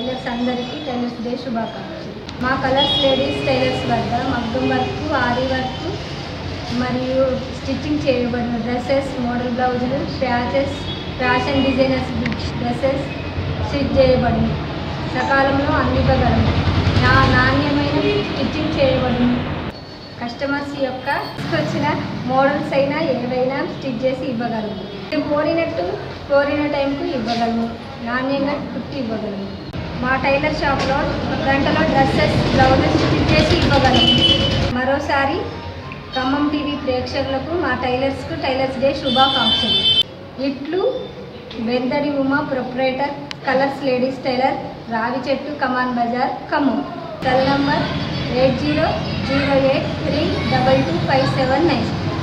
tailors అందరికీ tailors day శుభాకాంక్షలు మా కలర్స్ లేడీస్ టైలర్స్ వద్ద మగ్గం వర్క్ ఆరి వర్క్ మరియు స్టిచ్చింగ్ చేయబడిన డ్రెస్సెస్ మోడల్ బ్లౌజులు patches fashion designers dresses stitch చేయబడింది సకాలంలో అందివ్వగలము నా నాణ్యమైన స్టిచ్చింగ్ చేయబడింది కస్టమర్స్ యొక్క వచ్చిన మోడల్స్ అయినా ఏవైనా స్టిచ్ చేసి ఇవ్వగలము మేము కోరినట్టు కోరిన టైంకు ఇవ్వగలము నాణ్యంగా కుట్టి ఇవ్వగలము మా టైలర్ షాప్లో ఒక గంటలో డ్రెస్సెస్ బ్లౌజెస్ స్టిచ్ చేసి ఇవ్వగలము మరోసారి ఖమ్మం టీవీ ప్రేక్షకులకు మా టైలర్స్కు టైలర్స్ డే శుభాకాంక్షలు ఇట్లు బెందడి Uma proprietor colours ladies tailor రావి చెట్టు Kaman Bazaar Khammam cell number eight zero zero eight three double two five seven nine